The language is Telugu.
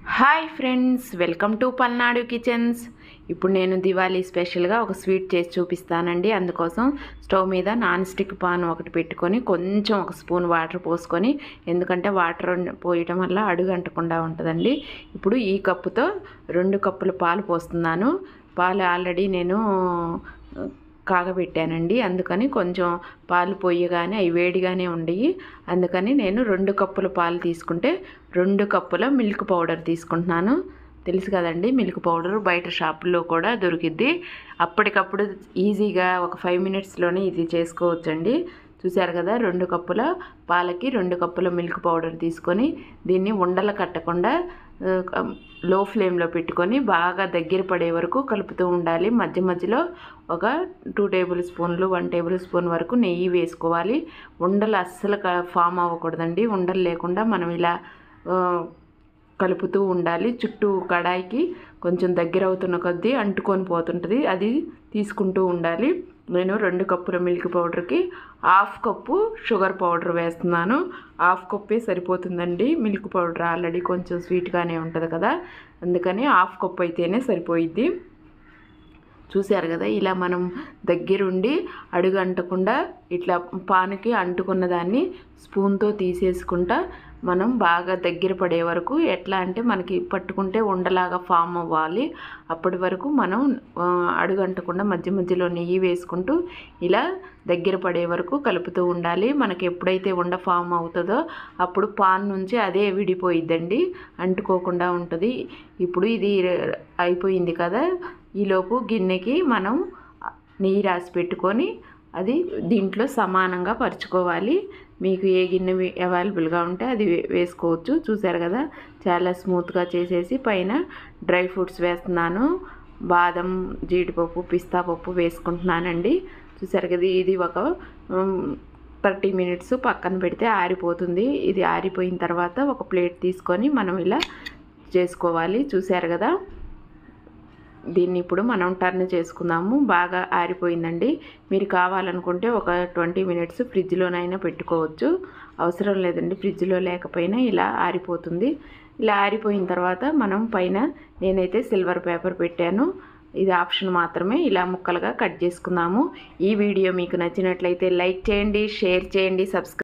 hi friends welcome to Palnadu kitchens ఇప్పుడు నేను దివాళీ స్పెషల్గా ఒక స్వీట్ చేసి చూపిస్తానండి అందుకోసం స్టవ్ మీద నాన్ స్టిక్ పాన్ ఒకటి పెట్టుకొని కొంచెం ఒక స్పూన్ వాటర్ పోసుకొని ఎందుకంటే వాటర్ పోయటం వల్ల అడుగు అంటకుండా ఉంటుందండి ఇప్పుడు ఈ కప్పుతో రెండు కప్పుల పాలు పోస్తున్నాను పాలు ఆల్రెడీ నేను కాగబెట్టానండి అందుకని కొంచెం పాలు పొయ్యగానే అవి వేడిగానే ఉండయి అందుకని నేను రెండు కప్పుల పాలు తీసుకుంటే రెండు కప్పుల మిల్క్ పౌడర్ తీసుకుంటున్నాను తెలుసు కదండి మిల్క్ పౌడర్ బయట షాపుల్లో కూడా దొరికిద్ది అప్పటికప్పుడు ఈజీగా ఒక ఫైవ్ మినిట్స్లోనే ఇది చేసుకోవచ్చండి చూశారు కదా రెండు కప్పుల పాలకి రెండు కప్పుల మిల్క్ పౌడర్ తీసుకొని దీన్ని ఉండలు కట్టకుండా ఆ, లో ఫ్లేమ్లో పెట్టుకొని బాగా దగ్గర పడే వరకు కలుపుతూ ఉండాలి మధ్య మధ్యలో ఒక టూ టేబుల్ స్పూన్లు వన్ టేబుల్ స్పూన్ వరకు నెయ్యి వేసుకోవాలి ఉండలు అస్సలు క- ఫామ్ అవ్వకూడదండి ఉండలు లేకుండా మనం ఇలా ఆ, కలుపుతూ ఉండాలి చుట్టూ కడాయికి కొంచెం దగ్గర అవుతున్న కొద్దీ అంటుకొని పోతుంటుంది అది తీసుకుంటూ ఉండాలి నేను రెండు కప్పుల మిల్క్ పౌడర్కి హాఫ్ కప్పు షుగర్ పౌడర్ వేస్తున్నాను హాఫ్ కప్పే సరిపోతుందండి మిల్క్ పౌడర్ ఆల్రెడీ కొంచెం స్వీట్గానే ఉంటుంది కదా అందుకని హాఫ్ కప్ అయితేనే సరిపోయిద్ది చూశారు కదా ఇలా మనం దగ్గరుండి అడుగు అంటకుండా ఇట్లా పానుకి అంటుకున్న దాన్ని స్పూన్తో తీసేసుకుంటా మనం బాగా దగ్గర పడే వరకు ఎట్లా అంటే మనకి పట్టుకుంటే ఉండలాగా ఫామ్ అవ్వాలి అప్పటి వరకు మనం ఆ, అడుగు అంటకుండా మధ్య మధ్యలో నెయ్యి వేసుకుంటూ ఇలా దగ్గర పడే వరకు కలుపుతూ ఉండాలి మనకి ఎప్పుడైతే ఉండ ఫామ్ అవుతుందో అప్పుడు పాన్ నుంచి అదే విడిపోయిద్దండి అంటుకోకుండా ఉంటుంది ఇప్పుడు ఇది అయిపోయింది కదా ఈలోపు గిన్నెకి మనం నెయ్యి రాసి పెట్టుకొని అది దీంట్లో సమానంగా పరుచుకోవాలి మీకు ఏ గిన్నె అవైలబుల్గా ఉంటే అది వే- వేసుకోవచ్చు చూసారు కదా చాలా స్మూత్గా చేసేసి పైన డ్రై ఫ్రూట్స్ వేస్తున్నాను బాదం జీడిపప్పు పిస్తా పప్పు వేసుకుంటున్నానండి చూసారు కదా ఇది ఒక థర్టీ మినిట్స్ పక్కన పెడితే ఆరిపోతుంది ఇది ఆరిపోయిన తర్వాత ఒక ప్లేట్ తీసుకొని మనం ఇలా చేసుకోవాలి చూసారు కదా దీన్ని ఇప్పుడు మనం టర్న్ చేసుకుందాము బాగా ఆరిపోయిందండి మీరు కావాలనుకుంటే ఒక ట్వంటీ మినిట్స్ ఫ్రిడ్జ్లోనైనా పెట్టుకోవచ్చు అవసరం లేదండి ఫ్రిడ్జ్లో లేకపోయినా ఇలా ఆరిపోతుంది ఇలా ఆరిపోయిన తర్వాత మనం పైన నేనైతే సిల్వర్ పేపర్ పెట్టాను ఇది ఆప్షన్ మాత్రమే ఇలా ముక్కలుగా కట్ చేసుకుందాము ఈ వీడియో మీకు నచ్చినట్లయితే లైక్ చేయండి షేర్ చేయండి సబ్స్క్రైబ్